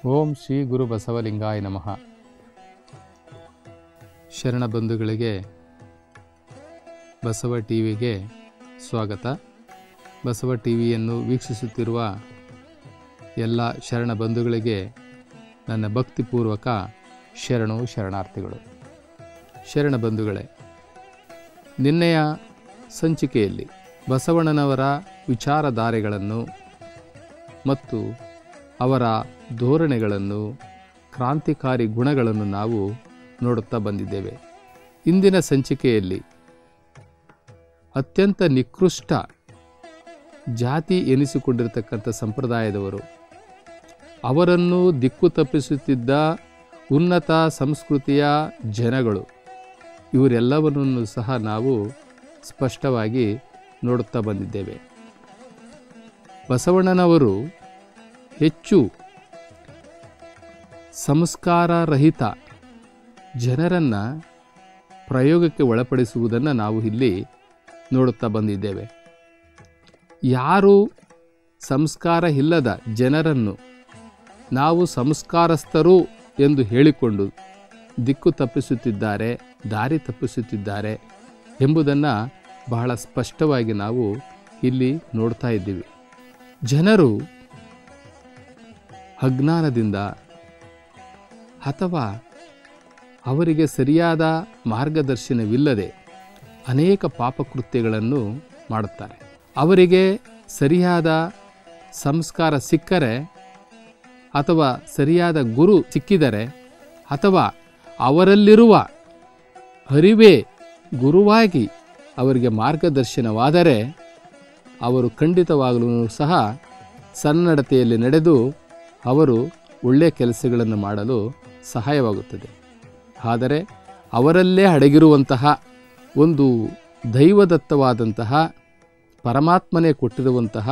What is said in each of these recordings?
ಓಂ ಶ್ರೀ ಗುರು ಬಸವಲಿಂಗಾಯ ನಮಃ ಶರಣ ಬಂಧುಗಳಿಗೆ ಬಸವ ಟಿ ವಿಗೆ ಸ್ವಾಗತ ಬಸವ ಟಿ ವಿಯನ್ನು ವೀಕ್ಷಿಸುತ್ತಿರುವ ಎಲ್ಲ ಶರಣ ಬಂಧುಗಳಿಗೆ ನನ್ನ ಭಕ್ತಿಪೂರ್ವಕ ಶರಣು ಶರಣಾರ್ಥಿಗಳು ಶರಣ ಬಂಧುಗಳೇ ನಿನ್ನೆಯ ಸಂಚಿಕೆಯಲ್ಲಿ ಬಸವಣ್ಣನವರ ವಿಚಾರಧಾರೆಗಳನ್ನು ಮತ್ತು ಅವರ ಧೋರಣೆಗಳನ್ನು ಕ್ರಾಂತಿಕಾರಿ ಗುಣಗಳನ್ನು ನಾವು ನೋಡುತ್ತಾ ಬಂದಿದ್ದೇವೆ ಇಂದಿನ ಸಂಚಿಕೆಯಲ್ಲಿ ಅತ್ಯಂತ ನಿಕೃಷ್ಟ ಜಾತಿ ಎನಿಸಿಕೊಂಡಿರತಕ್ಕಂಥ ಸಂಪ್ರದಾಯದವರು ಅವರನ್ನು ದಿಕ್ಕು ತಪ್ಪಿಸುತ್ತಿದ್ದ ಉನ್ನತ ಸಂಸ್ಕೃತಿಯ ಜನಗಳು ಇವರೆಲ್ಲವನ್ನೂ ಸಹ ನಾವು ಸ್ಪಷ್ಟವಾಗಿ ನೋಡುತ್ತಾ ಬಂದಿದ್ದೇವೆ ಬಸವಣ್ಣನವರು ಹೆಚ್ಚು ಸಂಸ್ಕಾರರಹಿತ ಜನರನ್ನು ಪ್ರಯೋಗಕ್ಕೆ ಒಳಪಡಿಸುವುದನ್ನು ನಾವು ಇಲ್ಲಿ ನೋಡುತ್ತಾ ಬಂದಿದ್ದೇವೆ ಯಾರು ಸಂಸ್ಕಾರ ಇಲ್ಲದ ಜನರನ್ನು ನಾವು ಸಂಸ್ಕಾರಸ್ಥರು ಎಂದು ಹೇಳಿಕೊಂಡು ದಿಕ್ಕು ತಪ್ಪಿಸುತ್ತಿದ್ದಾರೆ ದಾರಿ ತಪ್ಪಿಸುತ್ತಿದ್ದಾರೆ ಎಂಬುದನ್ನು ಬಹಳ ಸ್ಪಷ್ಟವಾಗಿ ನಾವು ಇಲ್ಲಿ ನೋಡ್ತಾ ಇದ್ದೀವಿ ಜನರು ಅಜ್ಞಾನದಿಂದ ಅಥವಾ ಅವರಿಗೆ ಸರಿಯಾದ ಮಾರ್ಗದರ್ಶನವಿಲ್ಲದೆ ಅನೇಕ ಪಾಪಕೃತ್ಯಗಳನ್ನು ಮಾಡುತ್ತಾರೆ ಅವರಿಗೆ ಸರಿಯಾದ ಸಂಸ್ಕಾರ ಸಿಕ್ಕರೆ ಅಥವಾ ಸರಿಯಾದ ಗುರು ಸಿಕ್ಕಿದರೆ ಅಥವಾ ಅವರಲ್ಲಿರುವ ಅರಿವೇ ಗುರುವಾಗಿ ಅವರಿಗೆ ಮಾರ್ಗದರ್ಶನವಾದರೆ ಅವರು ಖಂಡಿತವಾಗಲೂ ಸಹ ಸನ್ನಡತೆಯಲ್ಲಿ ನಡೆದು ಅವರು ಒಳ್ಳೆಯ ಕೆಲಸಗಳನ್ನು ಮಾಡಲು ಸಹಾಯವಾಗುತ್ತದೆ ಆದರೆ ಅವರಲ್ಲೇ ಅಡಗಿರುವಂತಹ ಒಂದು ದೈವದತ್ತವಾದಂತಹ ಪರಮಾತ್ಮನೇ ಕೊಟ್ಟಿರುವಂತಹ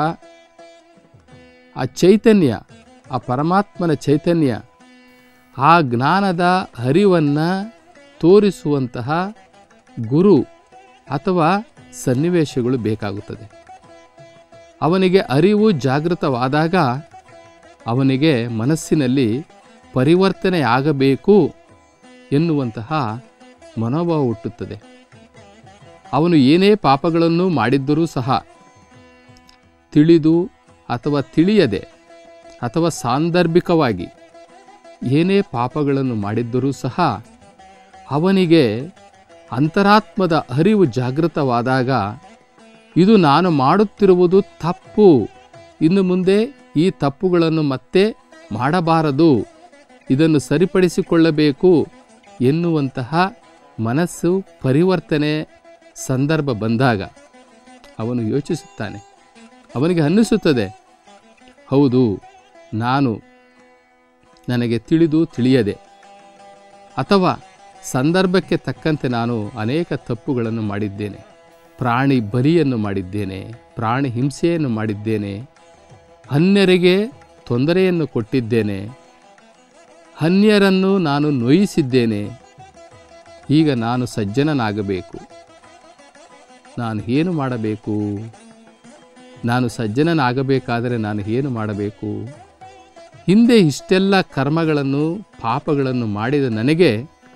ಆ ಚೈತನ್ಯ ಆ ಪರಮಾತ್ಮನ ಚೈತನ್ಯ ಆ ಜ್ಞಾನದ ಅರಿವನ್ನು ತೋರಿಸುವಂತಹ ಗುರು ಅಥವಾ ಸನ್ನಿವೇಶಗಳು ಬೇಕಾಗುತ್ತದೆ ಅವನಿಗೆ ಅರಿವು ಜಾಗೃತವಾದಾಗ ಅವನಿಗೆ ಮನಸ್ಸಿನಲ್ಲಿ ಪರಿವರ್ತನೆಯಾಗಬೇಕು ಎನ್ನುವಂತಹ ಮನೋಭಾವ ಹುಟ್ಟುತ್ತದೆ ಅವನು ಏನೇ ಪಾಪಗಳನ್ನು ಮಾಡಿದ್ದರೂ ಸಹ ತಿಳಿದು ಅಥವಾ ತಿಳಿಯದೆ ಅಥವಾ ಸಾಂದರ್ಭಿಕವಾಗಿ ಏನೇ ಪಾಪಗಳನ್ನು ಮಾಡಿದ್ದರೂ ಸಹ ಅವನಿಗೆ ಅಂತರಾತ್ಮದ ಅರಿವು ಜಾಗೃತವಾದಾಗ ಇದು ನಾನು ಮಾಡುತ್ತಿರುವುದು ತಪ್ಪು ಇನ್ನು ಮುಂದೆ ಈ ತಪ್ಪುಗಳನ್ನು ಮತ್ತೆ ಮಾಡಬಾರದು ಇದನ್ನು ಸರಿಪಡಿಸಿಕೊಳ್ಳಬೇಕು ಎನ್ನುವಂತಹ ಮನಸ್ಸು ಪರಿವರ್ತನೆ ಸಂದರ್ಭ ಬಂದಾಗ ಅವನು ಯೋಚಿಸುತ್ತಾನೆ ಅವನಿಗೆ ಅನ್ನಿಸುತ್ತದೆ ಹೌದು ನಾನು ನನಗೆ ತಿಳಿದು ತಿಳಿಯದೆ ಅಥವಾ ಸಂದರ್ಭಕ್ಕೆ ತಕ್ಕಂತೆ ನಾನು ಅನೇಕ ತಪ್ಪುಗಳನ್ನು ಮಾಡಿದ್ದೇನೆ ಪ್ರಾಣಿ ಬಲಿಯನ್ನು ಮಾಡಿದ್ದೇನೆ ಪ್ರಾಣಿ ಹಿಂಸೆಯನ್ನು ಮಾಡಿದ್ದೇನೆ ಅನ್ಯರಿಗೆ ತೊಂದರೆಯನ್ನು ಕೊಟ್ಟಿದ್ದೇನೆ ಅನ್ಯರನ್ನು ನಾನು ನೋಯಿಸಿದ್ದೇನೆ ಈಗ ನಾನು ಸಜ್ಜನನಾಗಬೇಕು ನಾನು ಏನು ಮಾಡಬೇಕು ನಾನು ಸಜ್ಜನನಾಗಬೇಕಾದರೆ ನಾನು ಏನು ಮಾಡಬೇಕು ಹಿಂದೆ ಇಷ್ಟೆಲ್ಲ ಕರ್ಮಗಳನ್ನು ಪಾಪಗಳನ್ನು ಮಾಡಿದ ನನಗೆ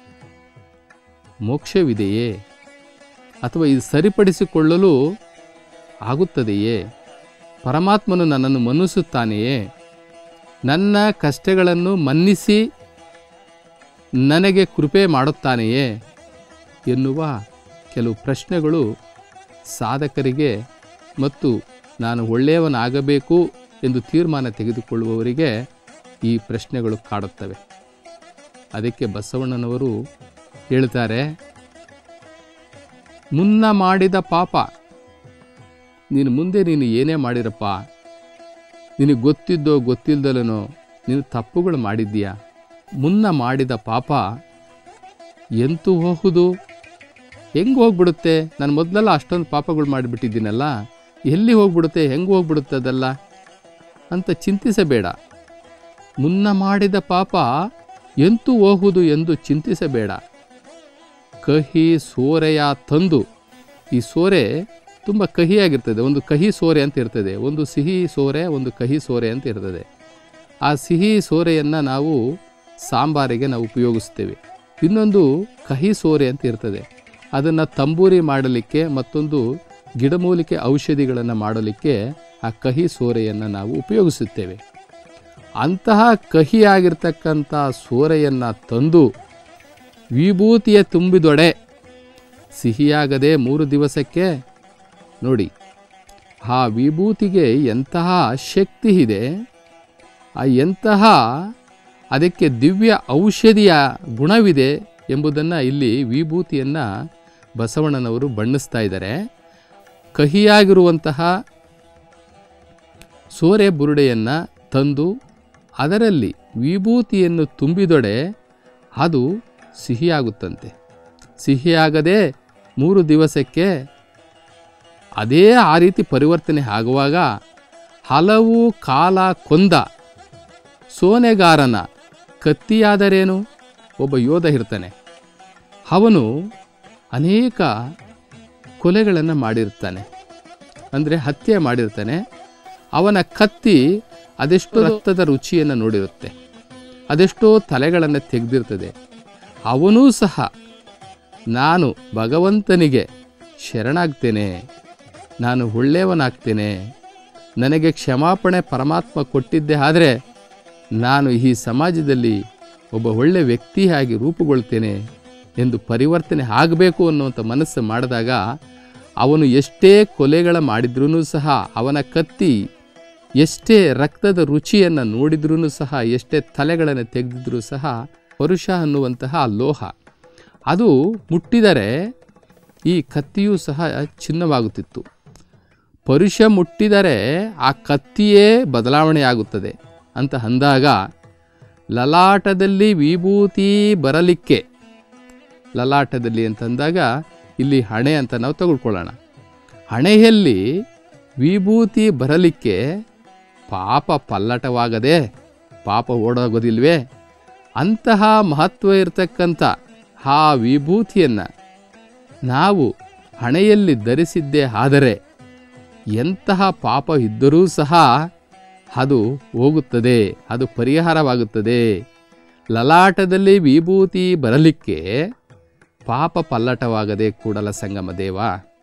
ಮೋಕ್ಷವಿದೆಯೇ ಅಥವಾ ಇದು ಸರಿಪಡಿಸಿಕೊಳ್ಳಲು ಆಗುತ್ತದೆಯೇ ಪರಮಾತ್ಮನು ನನ್ನನ್ನು ಮನ್ನಿಸುತ್ತಾನೆಯೇ ನನ್ನ ಕಷ್ಟಗಳನ್ನು ಮನ್ನಿಸಿ ನನಗೆ ಕೃಪೆ ಮಾಡುತ್ತಾನೆಯೇ ಎನ್ನುವ ಕೆಲವು ಪ್ರಶ್ನೆಗಳು ಸಾಧಕರಿಗೆ ಮತ್ತು ನಾನು ಒಳ್ಳೆಯವನಾಗಬೇಕು ಎಂದು ತೀರ್ಮಾನ ತೆಗೆದುಕೊಳ್ಳುವವರಿಗೆ ಈ ಪ್ರಶ್ನೆಗಳು ಕಾಡುತ್ತವೆ ಅದಕ್ಕೆ ಬಸವಣ್ಣನವರು ಹೇಳ್ತಾರೆ ಮುನ್ನ ಮಾಡಿದ ಪಾಪ ನೀನು ಮುಂದೆ ನೀನು ಏನೇ ಮಾಡಿರಪ್ಪ ನಿನಗೆ ಗೊತ್ತಿದ್ದೋ ಗೊತ್ತಿಲ್ದಲನೋ ನೀನು ತಪ್ಪುಗಳು ಮಾಡಿದ್ದೀಯಾ ಮುನ್ನ ಮಾಡಿದ ಪಾಪ ಎಂತೂ ಹೋಗುದು ಹೆಂಗೆ ಹೋಗ್ಬಿಡುತ್ತೆ ನಾನು ಮೊದಲೆಲ್ಲ ಅಷ್ಟೊಂದು ಪಾಪಗಳು ಮಾಡಿಬಿಟ್ಟಿದ್ದೀನಲ್ಲ ಎಲ್ಲಿ ಹೋಗ್ಬಿಡುತ್ತೆ ಹೆಂಗೆ ಹೋಗ್ಬಿಡುತ್ತೆ ಅದೆಲ್ಲ ಅಂತ ಚಿಂತಿಸಬೇಡ ಮುನ್ನ ಮಾಡಿದ ಪಾಪ ಎಂತೂ ಹೋಗುವುದು ಎಂದು ಚಿಂತಿಸಬೇಡ ಕಹಿ ಸೋರೆಯ ತಂದು ಈ ಸೋರೆ ತುಂಬ ಕಹಿಯಾಗಿರ್ತದೆ ಒಂದು ಕಹಿ ಸೋರೆ ಅಂತ ಇರ್ತದೆ ಒಂದು ಸಿಹಿ ಸೋರೆ ಒಂದು ಕಹಿ ಸೋರೆ ಅಂತ ಇರ್ತದೆ ಆ ಸಿಹಿ ಸೋರೆಯನ್ನು ನಾವು ಸಾಂಬಾರಿಗೆ ನಾವು ಉಪಯೋಗಿಸ್ತೇವೆ ಇನ್ನೊಂದು ಕಹಿ ಸೋರೆ ಅಂತ ಇರ್ತದೆ ಅದನ್ನು ತಂಬೂರಿ ಮಾಡಲಿಕ್ಕೆ ಮತ್ತೊಂದು ಗಿಡಮೂಲಿಕೆ ಔಷಧಿಗಳನ್ನು ಮಾಡಲಿಕ್ಕೆ ಆ ಕಹಿ ಸೋರೆಯನ್ನು ನಾವು ಉಪಯೋಗಿಸುತ್ತೇವೆ ಅಂತಹ ಕಹಿಯಾಗಿರ್ತಕ್ಕಂಥ ಸೋರೆಯನ್ನು ತಂದು ವಿಭೂತಿಯ ತುಂಬಿದೊಡೆ ಸಿಹಿಯಾಗದೆ ಮೂರು ದಿವಸಕ್ಕೆ ನೋಡಿ ಆ ವಿಭೂತಿಗೆ ಎಂತಹ ಶಕ್ತಿ ಇದೆ ಆ ಎಂತಹ ಅದಕ್ಕೆ ದಿವ್ಯ ಔಷಧಿಯ ಗುಣವಿದೆ ಎಂಬುದನ್ನು ಇಲ್ಲಿ ವಿಭೂತಿಯನ್ನು ಬಸವಣ್ಣನವರು ಬಣ್ಣಿಸ್ತಾ ಇದ್ದಾರೆ ಕಹಿಯಾಗಿರುವಂತಹ ಸೋರೆ ಬುರುಡೆಯನ್ನು ತಂದು ಅದರಲ್ಲಿ ವಿಭೂತಿಯನ್ನು ತುಂಬಿದೊಡೆ ಅದು ಸಿಹಿಯಾಗುತ್ತಂತೆ ಸಿಹಿಯಾಗದೆ ಮೂರು ದಿವಸಕ್ಕೆ ಅದೇ ಆ ರೀತಿ ಪರಿವರ್ತನೆ ಆಗುವಾಗ ಹಲವು ಕಾಲ ಕೊಂದ ಸೋನೆಗಾರನ ಕತ್ತಿಯಾದರೇನು ಒಬ್ಬ ಯೋಧ ಇರ್ತಾನೆ ಅವನು ಅನೇಕ ಕೊಲೆಗಳನ್ನು ಮಾಡಿರ್ತಾನೆ ಅಂದರೆ ಹತ್ಯೆ ಮಾಡಿರ್ತಾನೆ ಅವನ ಕತ್ತಿ ಅದೆಷ್ಟೋ ರಕ್ತದ ರುಚಿಯನ್ನು ನೋಡಿರುತ್ತೆ ಅದೆಷ್ಟೋ ತಲೆಗಳನ್ನು ತೆಗೆದಿರ್ತದೆ ಅವನೂ ಸಹ ನಾನು ಭಗವಂತನಿಗೆ ಶರಣಾಗ್ತೇನೆ ನಾನು ಒಳ್ಳೆಯವನಾಗ್ತೇನೆ ನನಗೆ ಕ್ಷಮಾಪಣೆ ಪರಮಾತ್ಮ ಕೊಟ್ಟಿದ್ದೆ ಆದರೆ ನಾನು ಈ ಸಮಾಜದಲ್ಲಿ ಒಬ್ಬ ಒಳ್ಳೆ ವ್ಯಕ್ತಿಯಾಗಿ ರೂಪುಗೊಳ್ತೇನೆ ಎಂದು ಪರಿವರ್ತನೆ ಆಗಬೇಕು ಅನ್ನುವಂಥ ಮನಸ್ಸು ಮಾಡಿದಾಗ ಅವನು ಎಷ್ಟೇ ಕೊಲೆಗಳ ಮಾಡಿದ್ರೂ ಸಹ ಅವನ ಕತ್ತಿ ಎಷ್ಟೇ ರಕ್ತದ ರುಚಿಯನ್ನು ನೋಡಿದ್ರೂ ಸಹ ಎಷ್ಟೇ ತಲೆಗಳನ್ನು ತೆಗೆದಿದ್ರೂ ಸಹ ಪರುಷ ಅನ್ನುವಂತಹ ಲೋಹ ಅದು ಮುಟ್ಟಿದರೆ ಈ ಕತ್ತಿಯೂ ಸಹ ಚಿನ್ನವಾಗುತ್ತಿತ್ತು ಪರುಷ ಮುಟ್ಟಿದರೆ ಆ ಕತ್ತಿಯೇ ಬದಲಾವಣೆಯಾಗುತ್ತದೆ ಅಂತ ಅಂದಾಗ ಲಲಾಟದಲ್ಲಿ ವಿಭೂತಿ ಬರಲಿಕ್ಕೆ ಲಲಾಟದಲ್ಲಿ ಅಂತಂದಾಗ ಇಲ್ಲಿ ಹಣೆ ಅಂತ ನಾವು ತೆಗೆದುಕೊಳ್ಳೋಣ ಹಣೆಯಲ್ಲಿ ವಿಭೂತಿ ಬರಲಿಕ್ಕೆ ಪಾಪ ಪಲ್ಲಟವಾಗದೆ ಪಾಪ ಓಡೋಗೋದಿಲ್ವೇ ಅಂತಹ ಮಹತ್ವ ಇರತಕ್ಕಂಥ ಆ ವಿಭೂತಿಯನ್ನು ನಾವು ಹಣೆಯಲ್ಲಿ ಧರಿಸಿದ್ದೇ ಆದರೆ ಎಂತಹ ಪಾಪ ಇದ್ದರೂ ಸಹ ಅದು ಹೋಗುತ್ತದೆ ಅದು ಪರಿಹಾರವಾಗುತ್ತದೆ ಲಲಾಟದಲ್ಲಿ ವಿಭೂತಿ ಬರಲಿಕ್ಕೆ ಪಾಪ ಪಲ್ಲಟವಾಗದೆ ಕೂಡಲ ಸಂಗಮ ದೇವ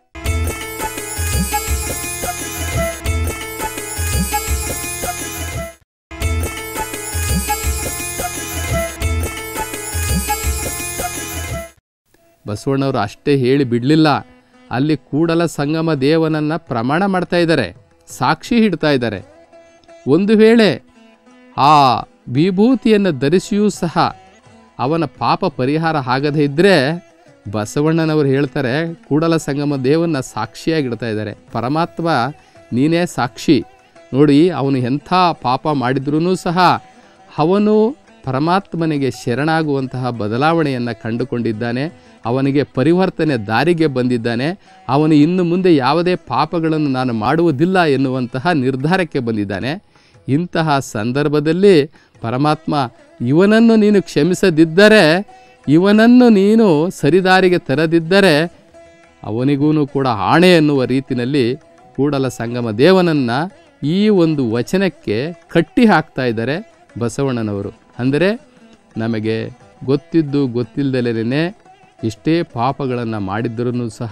ಬಸವಣ್ಣವರು ಅಷ್ಟೇ ಹೇಳಿ ಬಿಡಲಿಲ್ಲ ಅಲ್ಲಿ ಕೂಡಲ ಸಂಗಮ ದೇವನನ್ನು ಪ್ರಮಾಣ ಮಾಡ್ತಾ ಇದ್ದಾರೆ ಸಾಕ್ಷಿ ಹಿಡ್ತಾ ಇದ್ದಾರೆ ಒಂದು ವೇಳೆ ಆ ವಿಭೂತಿಯನ್ನು ಧರಿಸಿಯೂ ಸಹ ಅವನ ಪಾಪ ಪರಿಹಾರ ಆಗದೇ ಇದ್ದರೆ ಬಸವಣ್ಣನವರು ಹೇಳ್ತಾರೆ ಕೂಡಲ ಸಂಗಮ ದೇವನ್ನ ಸಾಕ್ಷಿಯಾಗಿಡ್ತಾ ಇದ್ದಾರೆ ಪರಮಾತ್ಮ ನೀನೇ ಸಾಕ್ಷಿ ನೋಡಿ ಅವನು ಎಂಥ ಪಾಪ ಮಾಡಿದ್ರೂ ಸಹ ಅವನು ಪರಮಾತ್ಮನಿಗೆ ಶರಣಾಗುವಂತಹ ಬದಲಾವಣೆಯನ್ನು ಕಂಡುಕೊಂಡಿದ್ದಾನೆ ಅವನಿಗೆ ಪರಿವರ್ತನೆ ದಾರಿಗೆ ಬಂದಿದ್ದಾನೆ ಅವನು ಇನ್ನು ಮುಂದೆ ಯಾವುದೇ ಪಾಪಗಳನ್ನು ನಾನು ಮಾಡುವುದಿಲ್ಲ ಎನ್ನುವಂತಹ ನಿರ್ಧಾರಕ್ಕೆ ಬಂದಿದ್ದಾನೆ ಇಂತಹ ಸಂದರ್ಭದಲ್ಲಿ ಪರಮಾತ್ಮ ಇವನನ್ನು ನೀನು ಕ್ಷಮಿಸದಿದ್ದರೆ ಇವನನ್ನು ನೀನು ಸರಿದಾರಿಗೆ ತರದಿದ್ದರೆ ಅವನಿಗೂ ಕೂಡ ಆಣೆ ಎನ್ನುವ ರೀತಿಯಲ್ಲಿ ಕೂಡಲ ಸಂಗಮ ದೇವನನ್ನು ಈ ಒಂದು ವಚನಕ್ಕೆ ಕಟ್ಟಿ ಹಾಕ್ತಾ ಇದ್ದಾರೆ ಬಸವಣ್ಣನವರು ಅಂದರೆ ನಮಗೆ ಗೊತ್ತಿದ್ದು ಗೊತ್ತಿಲ್ಲದಲೇ ಎಷ್ಟೇ ಪಾಪಗಳನ್ನು ಮಾಡಿದ್ದರೂ ಸಹ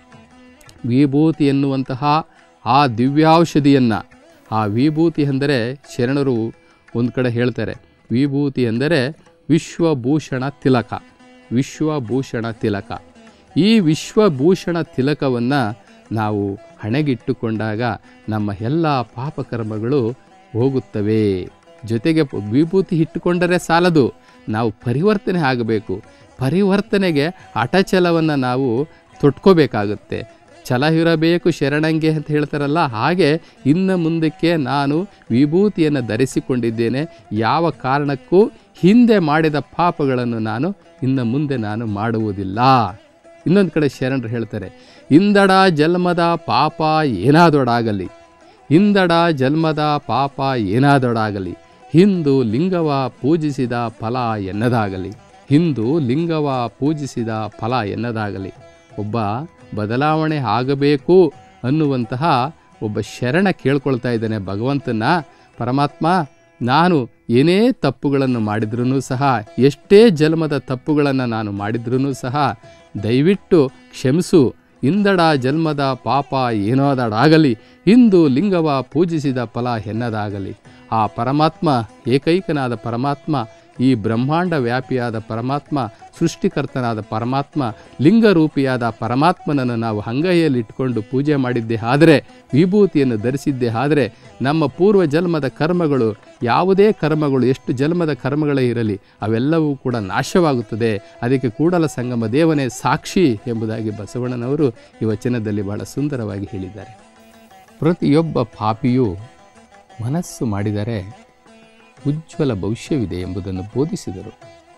ವಿಭೂತಿ ಎನ್ನುವಂತಹ ಆ ದಿವ್ಯೌಷಧಿಯನ್ನು ಆ ವಿಭೂತಿ ಎಂದರೆ ಶರಣರು ಒಂದು ಕಡೆ ಹೇಳ್ತಾರೆ ವಿಭೂತಿ ಎಂದರೆ ವಿಶ್ವಭೂಷಣ ತಿಲಕ ವಿಶ್ವಭೂಷಣ ತಿಲಕ ಈ ವಿಶ್ವಭೂಷಣ ತಿಲಕವನ್ನು ನಾವು ಹಣೆಗಿಟ್ಟುಕೊಂಡಾಗ ನಮ್ಮ ಎಲ್ಲ ಪಾಪಕರ್ಮಗಳು ಹೋಗುತ್ತವೆ ಜೊತೆಗೆ ಪ- ವಿಭೂತಿ ಇಟ್ಟುಕೊಂಡರೆ ಸಾಲದು ನಾವು ಪರಿವರ್ತನೆ ಆಗಬೇಕು ಪರಿವರ್ತನೆಗೆ ಅಟಚಲವನ್ನು ನಾವು ತೊಟ್ಕೋಬೇಕಾಗುತ್ತೆ ಛಲ ಇರಬೇಕು ಶರಣಂಗೆ ಅಂತ ಹೇಳ್ತಾರಲ್ಲ ಹಾಗೆ ಇನ್ನು ಮುಂದಕ್ಕೆ ನಾನು ವಿಭೂತಿಯನ್ನು ಧರಿಸಿಕೊಂಡಿದ್ದೇನೆ ಯಾವ ಕಾರಣಕ್ಕೂ ಹಿಂದೆ ಮಾಡಿದ ಪಾಪಗಳನ್ನು ನಾನು ಇನ್ನು ಮುಂದೆ ನಾನು ಮಾಡುವುದಿಲ್ಲ ಇನ್ನೊಂದು ಕಡೆ ಶರಣರು ಹೇಳ್ತಾರೆ ಇಂದಡ ಜನ್ಮದ ಪಾಪ ಏನಾದೊಡಾಗಲಿ ಇಂದಡ ಜನ್ಮದ ಪಾಪ ಏನಾದೊಡಾಗಲಿ ಹಿಂದು ಲಿಂಗವ ಪೂಜಿಸಿದ ಫಲ ಎನ್ನದಾಗಲಿ ಹಿಂದು ಲಿಂಗವ ಪೂಜಿಸಿದ ಫಲ ಎನ್ನದಾಗಲಿ ಒಬ್ಬ ಬದಲಾವಣೆ ಆಗಬೇಕು ಅನ್ನುವಂತಹ ಒಬ್ಬ ಶರಣ ಕೇಳ್ಕೊಳ್ತಾ ಇದ್ದಾನೆ ಭಗವಂತನ ಪರಮಾತ್ಮ ನಾನು ಏನೇ ತಪ್ಪುಗಳನ್ನು ಮಾಡಿದ್ರೂ ಸಹ ಎಷ್ಟೇ ಜನ್ಮದ ತಪ್ಪುಗಳನ್ನು ನಾನು ಮಾಡಿದ್ರೂ ಸಹ ದಯವಿಟ್ಟು ಕ್ಷಮಿಸು ಇಂದಡ ಜನ್ಮದ ಪಾಪ ಏನೋದಡಾಗಲಿ ಇಂದು ಲಿಂಗವ ಪೂಜಿಸಿದ ಫಲ ಎನ್ನದಾಗಲಿ ಆ ಪರಮಾತ್ಮ ಏಕೈಕನಾದ ಪರಮಾತ್ಮ ಈ ಬ್ರಹ್ಮಾಂಡ ವ್ಯಾಪಿಯಾದ ಪರಮಾತ್ಮ ಸೃಷ್ಟಿಕರ್ತನಾದ ಪರಮಾತ್ಮ ಲಿಂಗರೂಪಿಯಾದ ಪರಮಾತ್ಮನನ್ನು ನಾವು ಅಂಗೈಯಲ್ಲಿ ಇಟ್ಕೊಂಡು ಪೂಜೆ ಮಾಡಿದ್ದೇ ಆದರೆ ವಿಭೂತಿಯನ್ನು ಧರಿಸಿದ್ದೇ ಆದರೆ ನಮ್ಮ ಪೂರ್ವ ಜನ್ಮದ ಕರ್ಮಗಳು ಯಾವುದೇ ಕರ್ಮಗಳು ಎಷ್ಟು ಜನ್ಮದ ಕರ್ಮಗಳೇ ಇರಲಿ ಅವೆಲ್ಲವೂ ಕೂಡ ನಾಶವಾಗುತ್ತದೆ ಅದಕ್ಕೆ ಕೂಡಲ ಸಂಗಮ ದೇವನೇ ಸಾಕ್ಷಿ ಎಂಬುದಾಗಿ ಬಸವಣ್ಣನವರು ಈ ವಚನದಲ್ಲಿ ಬಹಳ ಸುಂದರವಾಗಿ ಹೇಳಿದ್ದಾರೆ ಪ್ರತಿಯೊಬ್ಬ ಪಾಪಿಯೂ ಮನಸ್ಸು ಮಾಡಿದರೆ ಉಜ್ವಲ ಭವಿಷ್ಯವಿದೆ ಎಂಬುದನ್ನು ಬೋಧಿಸಿದರು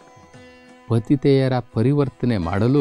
ಪತಿತೆಯರ ಪರಿವರ್ತನೆ ಮಾಡಲು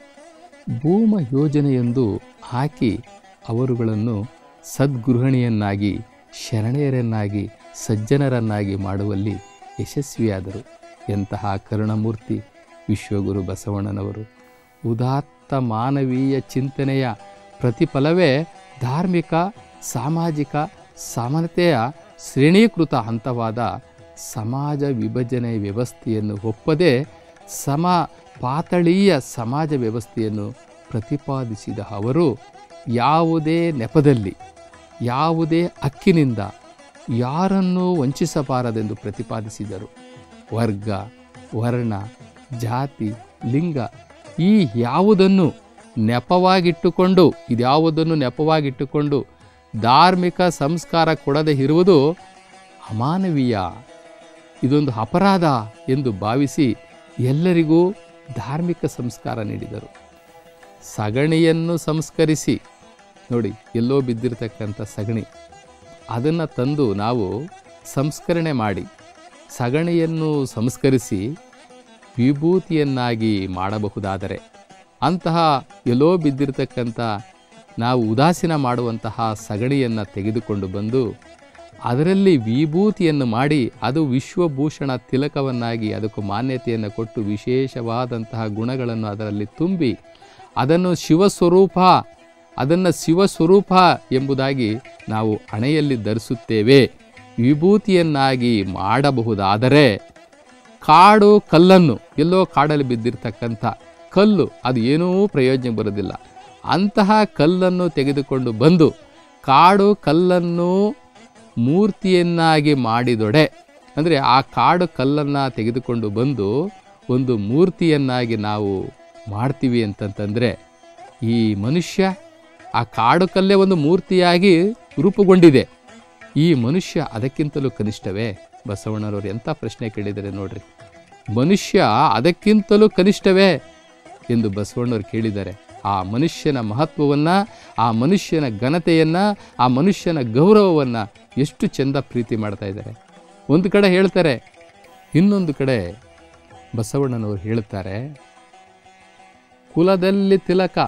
ಭೂಮ ಯೋಜನೆಯೊಂದು ಹಾಕಿ ಅವರುಗಳನ್ನು ಸದ್ಗೃಹಿಣಿಯನ್ನಾಗಿ ಶರಣೆಯರನ್ನಾಗಿ ಸಜ್ಜನರನ್ನಾಗಿ ಮಾಡುವಲ್ಲಿ ಯಶಸ್ವಿಯಾದರು ಎಂತಹ ಕರುಣಮೂರ್ತಿ ವಿಶ್ವಗುರು ಬಸವಣ್ಣನವರು ಉದಾತ್ತ ಮಾನವೀಯ ಚಿಂತನೆಯ ಪ್ರತಿಫಲವೇ ಧಾರ್ಮಿಕ ಸಾಮಾಜಿಕ ಸಮಾನತೆಯ ಶ್ರೇಣೀಕೃತ ಹಂತವಾದ ಸಮಾಜ ವಿಭಜನೆ ವ್ಯವಸ್ಥೆಯನ್ನು ಒಪ್ಪದೆ ಸಮ ಪಾತಳೀಯ ಸಮಾಜ ವ್ಯವಸ್ಥೆಯನ್ನು ಪ್ರತಿಪಾದಿಸಿದ ಅವರು ಯಾವುದೇ ನೆಪದಲ್ಲಿ ಯಾವುದೇ ಹಕ್ಕಿನಿಂದ ಯಾರನ್ನೂ ವಂಚಿಸಬಾರದೆಂದು ಪ್ರತಿಪಾದಿಸಿದರು ವರ್ಗ ವರ್ಣ ಜಾತಿ ಲಿಂಗ ಈ ಯಾವುದನ್ನು ನೆಪವಾಗಿಟ್ಟುಕೊಂಡು ಇದ್ಯಾವುದನ್ನು ನೆಪವಾಗಿಟ್ಟುಕೊಂಡು ಧಾರ್ಮಿಕ ಸಂಸ್ಕಾರ ಕೊಡದೆ ಇರುವುದು ಅಮಾನವೀಯ ಇದೊಂದು ಅಪರಾಧ ಎಂದು ಭಾವಿಸಿ ಎಲ್ಲರಿಗೂ ಧಾರ್ಮಿಕ ಸಂಸ್ಕಾರ ನೀಡಿದರು ಸಗಣಿಯನ್ನು ಸಂಸ್ಕರಿಸಿ ನೋಡಿ ಎಲ್ಲೋ ಬಿದ್ದಿರತಕ್ಕಂಥ ಸಗಣಿ ಅದನ್ನು ತಂದು ನಾವು ಸಂಸ್ಕರಣೆ ಮಾಡಿ ಸಗಣಿಯನ್ನು ಸಂಸ್ಕರಿಸಿ ವಿಭೂತಿಯನ್ನಾಗಿ ಮಾಡಬಹುದಾದರೆ ಅಂತಹ ಎಲ್ಲೋ ಬಿದ್ದಿರತಕ್ಕಂಥ ನಾವು ಉದಾಸೀನ ಮಾಡುವಂತಹ ಸಗಣಿಯನ್ನು ತೆಗೆದುಕೊಂಡು ಬಂದು ಅದರಲ್ಲಿ ವಿಭೂತಿಯನ್ನು ಮಾಡಿ ಅದು ವಿಶ್ವಭೂಷಣ ತಿಲಕವನ್ನಾಗಿ ಅದಕ್ಕೆ ಮಾನ್ಯತೆಯನ್ನು ಕೊಟ್ಟು ವಿಶೇಷವಾದಂತಹ ಗುಣಗಳನ್ನು ಅದರಲ್ಲಿ ತುಂಬಿ ಅದನ್ನು ಶಿವಸ್ವರೂಪ ಅದನ್ನು ಶಿವಸ್ವರೂಪ ಎಂಬುದಾಗಿ ನಾವು ಹಣೆಯಲ್ಲಿ ಧರಿಸುತ್ತೇವೆ ವಿಭೂತಿಯನ್ನಾಗಿ ಮಾಡಬಹುದಾದರೆ ಕಾಡು ಕಲ್ಲನ್ನು ಎಲ್ಲೋ ಕಾಡಲ್ಲಿ ಬಿದ್ದಿರ್ತಕ್ಕಂಥ ಕಲ್ಲು ಅದು ಏನೂ ಪ್ರಯೋಜನ ಬರೋದಿಲ್ಲ ಅಂತಹ ಕಲ್ಲನ್ನು ತೆಗೆದುಕೊಂಡು ಬಂದು ಕಾಡು ಕಲ್ಲನ್ನು ಮೂರ್ತಿಯನ್ನಾಗಿ ಮಾಡಿದೊಡೆ ಅಂದರೆ ಆ ಕಾಡು ಕಲ್ಲನ್ನು ತೆಗೆದುಕೊಂಡು ಬಂದು ಒಂದು ಮೂರ್ತಿಯನ್ನಾಗಿ ನಾವು ಮಾಡ್ತೀವಿ ಅಂತಂತಂದರೆ ಈ ಮನುಷ್ಯ ಆ ಕಾಡು ಕಲ್ಲೇ ಒಂದು ಮೂರ್ತಿಯಾಗಿ ರೂಪುಗೊಂಡಿದೆ ಈ ಮನುಷ್ಯ ಅದಕ್ಕಿಂತಲೂ ಕನಿಷ್ಠವೇ ಬಸವಣ್ಣನವರು ಎಂಥ ಪ್ರಶ್ನೆ ಕೇಳಿದರೆ ನೋಡ್ರಿ ಮನುಷ್ಯ ಅದಕ್ಕಿಂತಲೂ ಕನಿಷ್ಠವೇ ಎಂದು ಬಸವಣ್ಣವರು ಕೇಳಿದ್ದಾರೆ ಆ ಮನುಷ್ಯನ ಮಹತ್ವವನ್ನು ಆ ಮನುಷ್ಯನ ಘನತೆಯನ್ನು ಆ ಮನುಷ್ಯನ ಗೌರವವನ್ನು ಎಷ್ಟು ಚೆಂದ ಪ್ರೀತಿ ಮಾಡ್ತಾ ಇದ್ದಾರೆ ಒಂದು ಕಡೆ ಹೇಳ್ತಾರೆ ಇನ್ನೊಂದು ಕಡೆ ಬಸವಣ್ಣನವರು ಹೇಳುತ್ತಾರೆ ಕುಲದಲ್ಲಿ ತಿಲಕ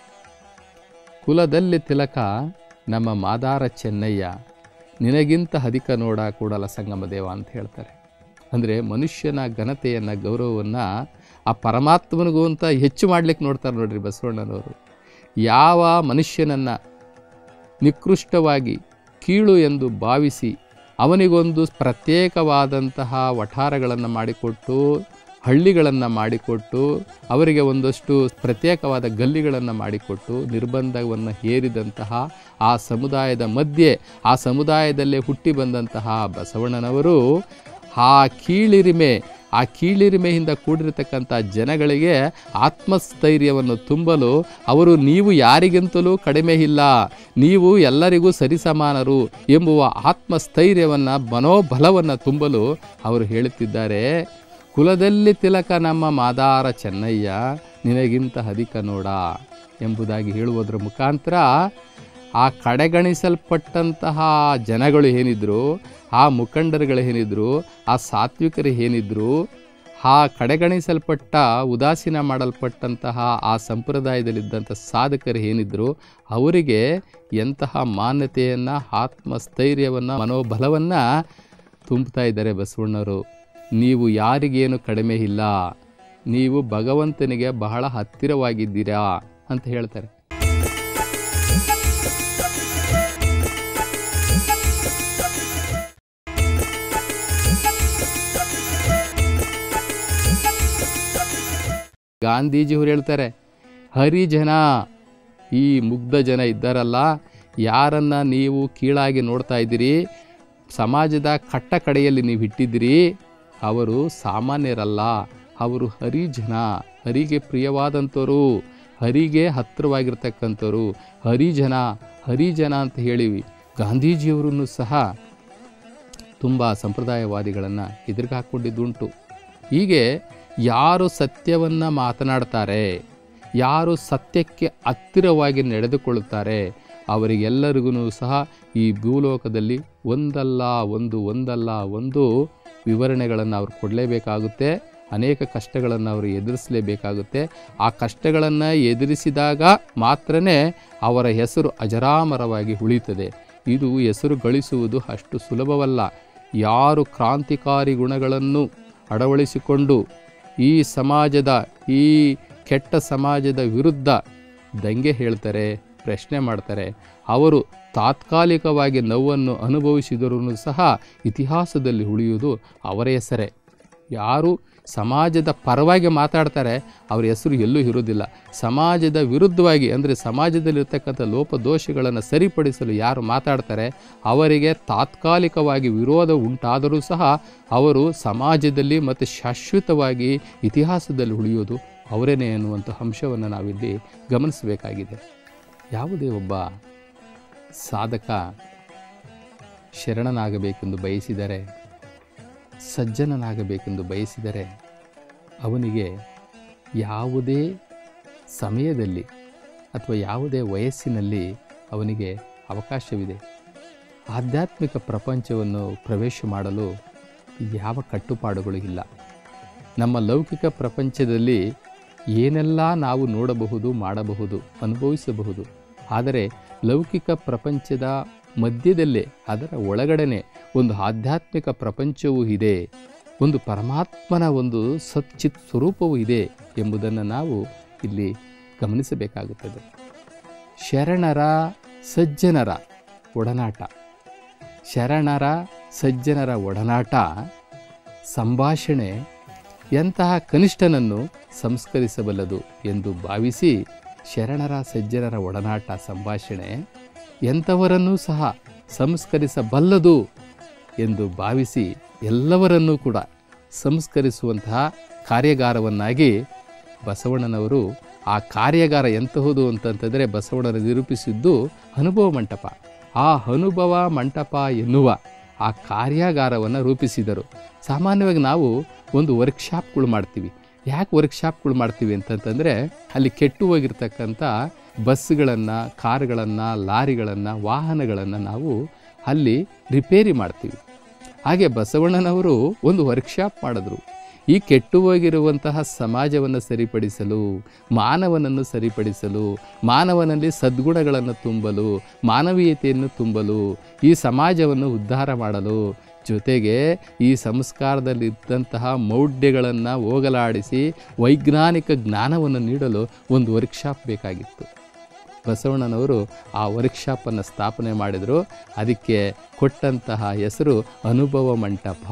ಕುಲದಲ್ಲಿ ತಿಲಕ ನಮ್ಮ ಮಾದಾರ ಚೆನ್ನಯ್ಯ ನಿನಗಿಂತ ಅಧಿಕ ನೋಡ ಕೂಡಲ ಸಂಗಮ ದೇವ ಅಂತ ಹೇಳ್ತಾರೆ ಅಂದರೆ ಮನುಷ್ಯನ ಘನತೆಯನ್ನು ಗೌರವವನ್ನು ಆ ಪರಮಾತ್ಮನಿಗೂ ಅಂತ ಹೆಚ್ಚು ಮಾಡ್ಲಿಕ್ಕೆ ನೋಡ್ತಾರೆ ನೋಡ್ರಿ ಬಸವಣ್ಣನವರು ಯಾವ ಮನುಷ್ಯನನ್ನು ನಿಕೃಷ್ಟವಾಗಿ ಕೀಳು ಎಂದು ಭಾವಿಸಿ ಅವನಿಗೊಂದು ಪ್ರತ್ಯೇಕವಾದಂತಹ ವಠಾರಗಳನ್ನು ಮಾಡಿಕೊಟ್ಟು ಹಳ್ಳಿಗಳನ್ನು ಮಾಡಿಕೊಟ್ಟು ಅವರಿಗೆ ಒಂದಷ್ಟು ಪ್ರತ್ಯೇಕವಾದ ಗಲ್ಲಿಗಳನ್ನು ಮಾಡಿಕೊಟ್ಟು ನಿರ್ಬಂಧವನ್ನು ಹೇರಿದಂತಹ ಆ ಸಮುದಾಯದ ಮಧ್ಯೆ ಆ ಸಮುದಾಯದಲ್ಲೇ ಹುಟ್ಟಿ ಬಂದಂತಹ ಬಸವಣ್ಣನವರು ಆ ಕೀಳಿರಿಮೆ ಆ ಕೀಳಿರಿಮೆಯಿಂದ ಕೂಡಿರತಕ್ಕಂಥ ಜನಗಳಿಗೆ ಆತ್ಮಸ್ಥೈರ್ಯವನ್ನು ತುಂಬಲು ಅವರು ನೀವು ಯಾರಿಗಿಂತಲೂ ಕಡಿಮೆ ಇಲ್ಲ ನೀವು ಎಲ್ಲರಿಗೂ ಸರಿಸಮಾನರು ಎಂಬುವ ಆತ್ಮಸ್ಥೈರ್ಯವನ್ನು ಮನೋಬಲವನ್ನು ತುಂಬಲು ಅವರು ಹೇಳುತ್ತಿದ್ದಾರೆ ಕುಲದಲ್ಲಿ ತಿಲಕ ನಮ್ಮ ಮಾದಾರ ಚೆನ್ನಯ್ಯ ನಿನಗಿಂತ ಅಧಿಕ ನೋಡ ಎಂಬುದಾಗಿ ಹೇಳುವುದರ ಮುಖಾಂತರ ಆ ಕಡೆಗಣಿಸಲ್ಪಟ್ಟಂತಹ ಜನಗಳು ಏನಿದ್ರು ಆ ಮುಖಂಡರುಗಳು ಏನಿದ್ರು ಆ ಸಾತ್ವಿಕರು ಏನಿದ್ರು ಆ ಕಡೆಗಣಿಸಲ್ಪಟ್ಟ ಉದಾಸೀನ ಮಾಡಲ್ಪಟ್ಟಂತಹ ಆ ಸಂಪ್ರದಾಯದಲ್ಲಿದ್ದಂಥ ಸಾಧಕರು ಏನಿದ್ರು ಅವರಿಗೆ ಎಂತಹ ಮಾನ್ಯತೆಯನ್ನು ಆತ್ಮಸ್ಥೈರ್ಯವನ್ನು ಮನೋಬಲವನ್ನು ತುಂಬುತ್ತಾ ಇದ್ದಾರೆ ಬಸವಣ್ಣವರು ನೀವು ಯಾರಿಗೇನು ಕಡಿಮೆ ಇಲ್ಲ ನೀವು ಭಗವಂತನಿಗೆ ಬಹಳ ಹತ್ತಿರವಾಗಿದ್ದೀರಾ ಅಂತ ಹೇಳ್ತಾರೆ ಗಾಂಧೀಜಿಯವರು ಹೇಳ್ತಾರೆ ಹರಿಜನ ಈ ಮುಗ್ಧ ಜನ ಇದ್ದಾರಲ್ಲ ಯಾರನ್ನು ನೀವು ಕೀಳಾಗಿ ನೋಡ್ತಾ ಇದ್ದೀರಿ ಸಮಾಜದ ಕಟ್ಟ ಕಡೆಯಲ್ಲಿ ನೀವು ಇಟ್ಟಿದ್ದೀರಿ ಅವರು ಸಾಮಾನ್ಯರಲ್ಲ ಅವರು ಹರಿಜನ ಹರಿಗೆ ಪ್ರಿಯವಾದಂಥವರು ಹರಿಗೆ ಹತ್ತಿರವಾಗಿರ್ತಕ್ಕಂಥವ್ರು ಹರಿಜನ ಹರಿಜನ ಅಂತ ಹೇಳಿ ಗಾಂಧೀಜಿಯವರನ್ನು ಸಹ ತುಂಬ ಸಂಪ್ರದಾಯವಾದಿಗಳನ್ನು ಎದುರಿಗೆ ಹಾಕ್ಕೊಂಡಿದ್ದುಂಟು ಹೀಗೆ ಯಾರು ಸತ್ಯವನ್ನು ಮಾತನಾಡ್ತಾರೆ ಯಾರು ಸತ್ಯಕ್ಕೆ ಹತ್ತಿರವಾಗಿ ನಡೆದುಕೊಳ್ಳುತ್ತಾರೆ ಅವರಿಗೆಲ್ಲರಿಗೂ ಸಹ ಈ ಭೂಲೋಕದಲ್ಲಿ ಒಂದಲ್ಲ ಒಂದು ಒಂದಲ್ಲ ಒಂದು ವಿವರಣೆಗಳನ್ನು ಅವ್ರು ಕೊಡಲೇಬೇಕಾಗುತ್ತೆ ಅನೇಕ ಕಷ್ಟಗಳನ್ನು ಅವರು ಎದುರಿಸಲೇಬೇಕಾಗುತ್ತೆ ಆ ಕಷ್ಟಗಳನ್ನು ಎದುರಿಸಿದಾಗ ಮಾತ್ರನೇ ಅವರ ಹೆಸರು ಅಜರಾಮರವಾಗಿ ಉಳಿಯುತ್ತದೆ ಇದು ಹೆಸರು ಗಳಿಸುವುದು ಅಷ್ಟು ಸುಲಭವಲ್ಲ ಯಾರು ಕ್ರಾಂತಿಕಾರಿ ಗುಣಗಳನ್ನು ಅಳವಡಿಸಿಕೊಂಡು ಈ ಸಮಾಜದ ಈ ಕೆಟ್ಟ ಸಮಾಜದ ವಿರುದ್ಧ ದಂಗೆ ಹೇಳ್ತಾರೆ ಪ್ರಶ್ನೆ ಮಾಡ್ತಾರೆ ಅವರು ತಾತ್ಕಾಲಿಕವಾಗಿ ನೋವನ್ನು ಅನುಭವಿಸಿದರೂ ಸಹ ಇತಿಹಾಸದಲ್ಲಿ ಉಳಿಯುವುದು ಅವರ ಹೆಸರೇ ಯಾರು ಸಮಾಜದ ಪರವಾಗಿ ಮಾತಾಡ್ತಾರೆ ಅವ್ರ ಹೆಸರು ಎಲ್ಲೂ ಇರುವುದಿಲ್ಲ ಸಮಾಜದ ವಿರುದ್ಧವಾಗಿ ಅಂದರೆ ಸಮಾಜದಲ್ಲಿರ್ತಕ್ಕಂಥ ಲೋಪದೋಷಗಳನ್ನು ಸರಿಪಡಿಸಲು ಯಾರು ಮಾತಾಡ್ತಾರೆ ಅವರಿಗೆ ತಾತ್ಕಾಲಿಕವಾಗಿ ವಿರೋಧ ಉಂಟಾದರೂ ಸಹ ಅವರು ಸಮಾಜದಲ್ಲಿ ಮತ್ತು ಶಾಶ್ವತವಾಗಿ ಇತಿಹಾಸದಲ್ಲಿ ಉಳಿಯೋದು ಅವರೇನೇ ಅನ್ನುವಂಥ ಅಂಶವನ್ನು ನಾವಿಲ್ಲಿ ಗಮನಿಸಬೇಕಾಗಿದೆ ಯಾವುದೇ ಒಬ್ಬ ಸಾಧಕ ಶರಣನಾಗಬೇಕೆಂದು ಬಯಸಿದರೆ ಸಜ್ಜನನಾಗಬೇಕೆಂದು ಬಯಸಿದರೆ ಅವನಿಗೆ ಯಾವುದೇ ಸಮಯದಲ್ಲಿ ಅಥವಾ ಯಾವುದೇ ವಯಸ್ಸಿನಲ್ಲಿ ಅವನಿಗೆ ಅವಕಾಶವಿದೆ ಆಧ್ಯಾತ್ಮಿಕ ಪ್ರಪಂಚವನ್ನು ಪ್ರವೇಶ ಮಾಡಲು ಯಾವ ಕಟ್ಟುಪಾಡುಗಳು ಇಲ್ಲ ನಮ್ಮ ಲೌಕಿಕ ಪ್ರಪಂಚದಲ್ಲಿ ಏನೆಲ್ಲ ನಾವು ನೋಡಬಹುದು ಮಾಡಬಹುದು ಅನುಭವಿಸಬಹುದು ಆದರೆ ಲೌಕಿಕ ಪ್ರಪಂಚದ ಮಧ್ಯದಲ್ಲೇ ಅದರ ಒಳಗಡೆನೆ ಒಂದು ಆಧ್ಯಾತ್ಮಿಕ ಪ್ರಪಂಚವೂ ಇದೆ ಒಂದು ಪರಮಾತ್ಮನ ಒಂದು ಸಚ್ಚಿತ್ ಸ್ವರೂಪವೂ ಇದೆ ಎಂಬುದನ್ನು ನಾವು ಇಲ್ಲಿ ಗಮನಿಸಬೇಕಾಗುತ್ತದೆ ಶರಣರ ಸಜ್ಜನರ ಒಡನಾಟ ಶರಣರ ಸಜ್ಜನರ ಒಡನಾಟ ಸಂಭಾಷಣೆ ಎಂತಹ ಕನಿಷ್ಠನನ್ನು ಸಂಸ್ಕರಿಸಬಲ್ಲದು ಎಂದು ಭಾವಿಸಿ ಶರಣರ ಸಜ್ಜನರ ಒಡನಾಟ ಸಂಭಾಷಣೆ ಎಂಥವರನ್ನೂ ಸಹ ಸಂಸ್ಕರಿಸಬಲ್ಲದು ಎಂದು ಭಾವಿಸಿ ಎಲ್ಲವರನ್ನೂ ಕೂಡ ಸಂಸ್ಕರಿಸುವಂತಹ ಕಾರ್ಯಗಾರವನ್ನಾಗಿ ಬಸವಣ್ಣನವರು ಆ ಕಾರ್ಯಾಗಾರ ಎಂತಹುದು ಅಂತಂತಂದರೆ ಬಸವಣ್ಣನ ನಿರೂಪಿಸಿದ್ದು ಅನುಭವ ಮಂಟಪ ಆ ಅನುಭವ ಮಂಟಪ ಎನ್ನುವ ಆ ಕಾರ್ಯಾಗಾರವನ್ನು ರೂಪಿಸಿದರು ಸಾಮಾನ್ಯವಾಗಿ ನಾವು ಒಂದು ವರ್ಕ್ಶಾಪ್ಗಳು ಮಾಡ್ತೀವಿ ಯಾಕೆ ವರ್ಕ್ಶಾಪ್ಗಳು ಮಾಡ್ತೀವಿ ಅಂತಂತಂದರೆ ಅಲ್ಲಿ ಕೆಟ್ಟು ಹೋಗಿರ್ತಕ್ಕಂಥ ಬಸ್ಗಳನ್ನು ಕಾರುಗಳನ್ನು ಲಾರಿಗಳನ್ನು ವಾಹನಗಳನ್ನು ನಾವು ಅಲ್ಲಿ ರಿಪೇರಿ ಮಾಡ್ತೀವಿ ಹಾಗೆ ಬಸವಣ್ಣನವರು ಒಂದು ವರ್ಕ್ಶಾಪ್ ಮಾಡಿದ್ರು ಈ ಕೆಟ್ಟು ಹೋಗಿರುವಂತಹ ಸಮಾಜವನ್ನು ಸರಿಪಡಿಸಲು ಮಾನವನನ್ನು ಸರಿಪಡಿಸಲು ಮಾನವನಲ್ಲಿ ಸದ್ಗುಣಗಳನ್ನು ತುಂಬಲು ಮಾನವೀಯತೆಯನ್ನು ತುಂಬಲು ಈ ಸಮಾಜವನ್ನು ಉದ್ಧಾರ ಮಾಡಲು ಜೊತೆಗೆ ಈ ಸಂಸ್ಕಾರದಲ್ಲಿದ್ದಂತಹ ಮೌಢ್ಯಗಳನ್ನು ಹೋಗಲಾಡಿಸಿ ವೈಜ್ಞಾನಿಕ ಜ್ಞಾನವನ್ನು ನೀಡಲು ಒಂದು ವರ್ಕ್ಶಾಪ್ ಬೇಕಾಗಿತ್ತು ಬಸವಣ್ಣನವರು ಆ ವರ್ಕ್ಶಾಪನ್ನು ಸ್ಥಾಪನೆ ಮಾಡಿದರು ಅದಕ್ಕೆ ಕೊಟ್ಟಂತಹ ಹೆಸರು ಅನುಭವ ಮಂಟಪ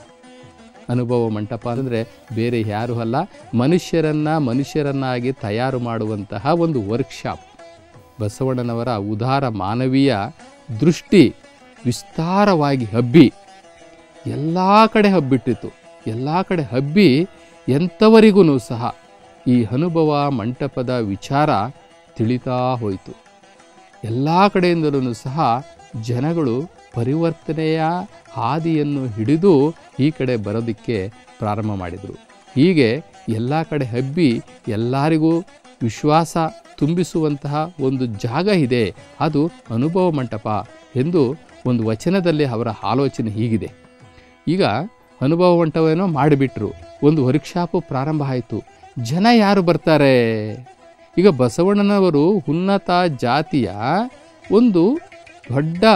ಅನುಭವ ಮಂಟಪ ಅಂದರೆ ಬೇರೆ ಯಾರೂ ಅಲ್ಲ ಮನುಷ್ಯರನ್ನು ಮನುಷ್ಯರನ್ನಾಗಿ ತಯಾರು ಮಾಡುವಂತಹ ಒಂದು ವರ್ಕ್ಶಾಪ್ ಬಸವಣ್ಣನವರ ಉದಾರ ಮಾನವೀಯ ದೃಷ್ಟಿ ವಿಸ್ತಾರವಾಗಿ ಹಬ್ಬಿ ಎಲ್ಲ ಕಡೆ ಹಬ್ಬಿಟ್ಟಿತು ಎಲ್ಲ ಕಡೆ ಹಬ್ಬಿ ಎಂಥವರಿಗೂ ಸಹ ಈ ಅನುಭವ ಮಂಟಪದ ವಿಚಾರ ತಿಳಿತಾ ಹೋಯಿತು ಎಲ್ಲ ಕಡೆಯಿಂದಲೂ ಸಹ ಜನಗಳು ಪರಿವರ್ತನೆಯ ಹಾದಿಯನ್ನು ಹಿಡಿದು ಈ ಕಡೆ ಬರೋದಕ್ಕೆ ಪ್ರಾರಂಭ ಮಾಡಿದರು ಹೀಗೆ ಎಲ್ಲ ಕಡೆ ಹಬ್ಬಿ ಎಲ್ಲರಿಗೂ ವಿಶ್ವಾಸ ತುಂಬಿಸುವಂತಹ ಒಂದು ಜಾಗ ಇದೆ ಅದು ಅನುಭವ ಮಂಟಪ ಎಂದು ಒಂದು ವಚನದಲ್ಲಿ ಅವರ ಆಲೋಚನೆ ಹೀಗಿದೆ ಈಗ ಅನುಭವ ಮಂಟಪವೇನೋ ಮಾಡಿಬಿಟ್ರು ಒಂದು ವರ್ಕ್ಶಾಪು ಪ್ರಾರಂಭ ಆಯಿತು ಜನ ಯಾರು ಬರ್ತಾರೆ ಈಗ ಬಸವಣ್ಣನವರು ಉನ್ನತ ಜಾತಿಯ ಒಂದು ದೊಡ್ಡ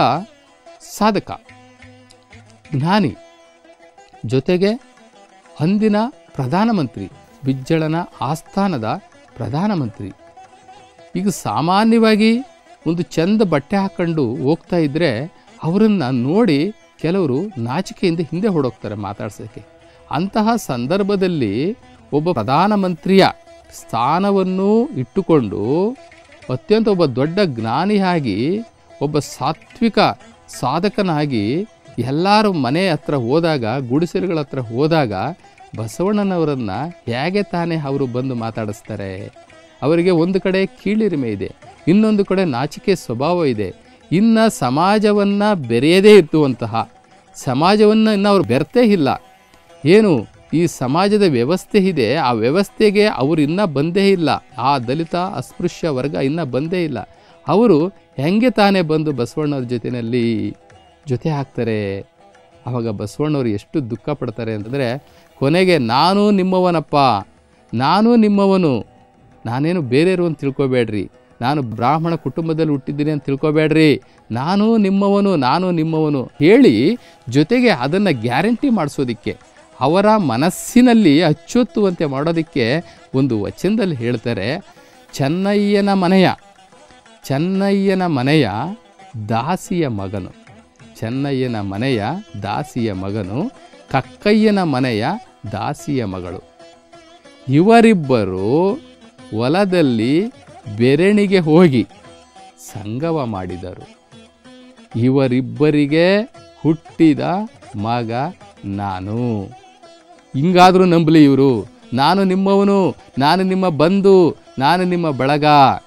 ಸಾಧಕ ಜ್ಞಾನಿ ಜೊತೆಗೆ ಅಂದಿನ ಪ್ರಧಾನಮಂತ್ರಿ ಬಿಜ್ಜಳನ ಆಸ್ಥಾನದ ಪ್ರಧಾನಮಂತ್ರಿ ಈಗ ಸಾಮಾನ್ಯವಾಗಿ ಒಂದು ಚಂದ ಬಟ್ಟೆ ಹಾಕ್ಕೊಂಡು ಹೋಗ್ತಾ ಇದ್ದರೆ ಅವರನ್ನು ನೋಡಿ ಕೆಲವರು ನಾಚಿಕೆಯಿಂದ ಹಿಂದೆ ಹೊಡೋಗ್ತಾರೆ ಮಾತಾಡ್ಸೋಕ್ಕೆ ಅಂತಹ ಸಂದರ್ಭದಲ್ಲಿ ಒಬ್ಬ ಪ್ರಧಾನಮಂತ್ರಿಯ ಸ್ಥಾನವನ್ನು ಇಟ್ಟುಕೊಂಡು ಅತ್ಯಂತ ಒಬ್ಬ ದೊಡ್ಡ ಜ್ಞಾನಿಯಾಗಿ ಒಬ್ಬ ಸಾತ್ವಿಕ ಸಾಧಕನಾಗಿ ಎಲ್ಲರೂ ಮನೆ ಹತ್ರ ಹೋದಾಗ ಗುಡಿಸಲುಗಳ ಹತ್ರ ಹೋದಾಗ ಬಸವಣ್ಣನವರನ್ನು ಹೇಗೆ ತಾನೇ ಅವರು ಬಂದು ಮಾತಾಡಿಸ್ತಾರೆ ಅವರಿಗೆ ಒಂದು ಕಡೆ ಕೀಳಿರಿಮೆ ಇದೆ ಇನ್ನೊಂದು ಕಡೆ ನಾಚಿಕೆ ಸ್ವಭಾವ ಇದೆ ಇನ್ನು ಸಮಾಜವನ್ನು ಬೆರೆಯದೇ ಇರ್ತುವಂತಹ ಸಮಾಜವನ್ನು ಇನ್ನು ಅವರು ಬೆರ್ತೇ ಇಲ್ಲ ಏನು ಈ ಸಮಾಜದ ವ್ಯವಸ್ಥೆ ಇದೆ ಆ ವ್ಯವಸ್ಥೆಗೆ ಅವರು ಇನ್ನೂ ಬಂದೇ ಇಲ್ಲ ಆ ದಲಿತ ಅಸ್ಪೃಶ್ಯ ವರ್ಗ ಇನ್ನೂ ಬಂದೇ ಇಲ್ಲ ಅವರು ಹೆಂಗೆ ತಾನೇ ಬಂದು ಬಸವಣ್ಣವ್ರ ಜೊತೆಯಲ್ಲಿ ಜೊತೆ ಹಾಕ್ತಾರೆ ಆವಾಗ ಬಸವಣ್ಣವರು ಎಷ್ಟು ದುಃಖ ಪಡ್ತಾರೆ ಅಂತಂದರೆ ಕೊನೆಗೆ ನಾನು ನಿಮ್ಮವನಪ್ಪ ನಾನು ನಿಮ್ಮವನು ನಾನೇನು ಬೇರೆಯವರು ಅಂತ ತಿಳ್ಕೊಬೇಡ್ರಿ ನಾನು ಬ್ರಾಹ್ಮಣ ಕುಟುಂಬದಲ್ಲಿ ಹುಟ್ಟಿದ್ದೀನಿ ಅಂತ ತಿಳ್ಕೊಬೇಡ್ರಿ ನಾನು ನಿಮ್ಮವನು ನಾನು ನಿಮ್ಮವನು ಹೇಳಿ ಜೊತೆಗೆ ಅದನ್ನು ಗ್ಯಾರಂಟಿ ಮಾಡಿಸೋದಕ್ಕೆ ಅವರ ಮನಸ್ಸಿನಲ್ಲಿ ಅಚ್ಚೊತ್ತುವಂತೆ ಮಾಡೋದಕ್ಕೆ ಒಂದು ವಚನದಲ್ಲಿ ಹೇಳ್ತಾರೆ ಚೆನ್ನಯ್ಯನ ಮನೆಯ ಚೆನ್ನಯ್ಯನ ಮನೆಯ ದಾಸಿಯ ಮಗನು ಚೆನ್ನಯ್ಯನ ಮನೆಯ ದಾಸಿಯ ಮಗನು ಕಕ್ಕಯ್ಯನ ಮನೆಯ ದಾಸಿಯ ಮಗಳು ಇವರಿಬ್ಬರು ಹೊಲದಲ್ಲಿ ಬೆರಣಿಗೆ ಹೋಗಿ ಸಂಗಮ ಮಾಡಿದರು ಇವರಿಬ್ಬರಿಗೆ ಹುಟ್ಟಿದ ಮಗ ನಾನು ಹಿಂಗಾದರೂ ನಂಬಲಿ ಇವರು ನಾನು ನಿಮ್ಮವನು ನಾನು ನಿಮ್ಮ ಬಂಧು ನಾನು ನಿಮ್ಮ ಬಳಗ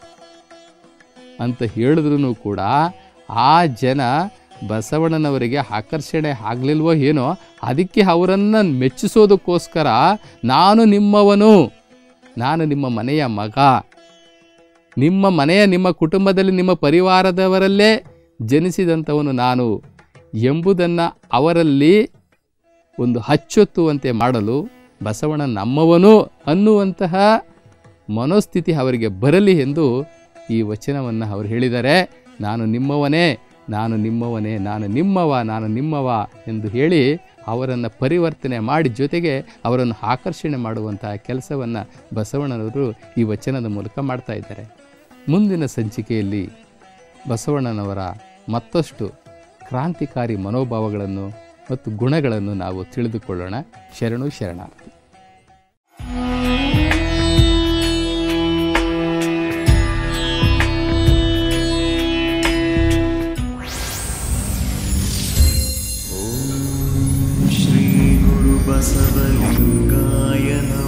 ಅಂತ ಹೇಳಿದ್ರು ಕೂಡ ಆ ಜನ ಬಸವಣ್ಣನವರಿಗೆ ಆಕರ್ಷಣೆ ಆಗಲಿಲ್ವೋ ಏನೋ ಅದಕ್ಕೆ ಅವರನ್ನು ಮೆಚ್ಚಿಸೋದಕ್ಕೋಸ್ಕರ ನಾನು ನಿಮ್ಮವನು ನಾನು ನಿಮ್ಮ ಮನೆಯ ಮಗ ನಿಮ್ಮ ಮನೆಯ ನಿಮ್ಮ ಕುಟುಂಬದಲ್ಲಿ ನಿಮ್ಮ ಪರಿವಾರದವರಲ್ಲೇ ಜನಿಸಿದಂಥವನು ನಾನು ಎಂಬುದನ್ನು ಅವರಲ್ಲಿ ಒಂದು ಹಚ್ಚೊತ್ತುವಂತೆ ಮಾಡಲು ಬಸವಣ್ಣ ನಮ್ಮವನು ಅನ್ನುವಂತಹ ಮನೋಸ್ಥಿತಿ ಅವರಿಗೆ ಬರಲಿ ಎಂದು ಈ ವಚನವನ್ನು ಅವರು ಹೇಳಿದ್ದಾರೆ ನಾನು ನಿಮ್ಮವನೇ ನಾನು ನಿಮ್ಮವನೇ ನಾನು ನಿಮ್ಮವ ನಾನು ನಿಮ್ಮವ ಎಂದು ಹೇಳಿ ಅವರನ್ನು ಪರಿವರ್ತನೆ ಮಾಡಿ ಜೊತೆಗೆ ಅವರನ್ನು ಆಕರ್ಷಣೆ ಮಾಡುವಂತಹ ಕೆಲಸವನ್ನು ಬಸವಣ್ಣನವರು ಈ ವಚನದ ಮೂಲಕ ಮಾಡ್ತಾ ಇದ್ದಾರೆ ಮುಂದಿನ ಸಂಚಿಕೆಯಲ್ಲಿ ಬಸವಣ್ಣನವರ ಮತ್ತಷ್ಟು ಕ್ರಾಂತಿಕಾರಿ ಮನೋಭಾವಗಳನ್ನು ಮತ್ತು ಗುಣಗಳನ್ನು ನಾವು ತಿಳಿದುಕೊಳ್ಳೋಣ ಶರಣು ಶರಣಾರ್ಥಿ श्रीगुरुबसवलिङ्गाय नमः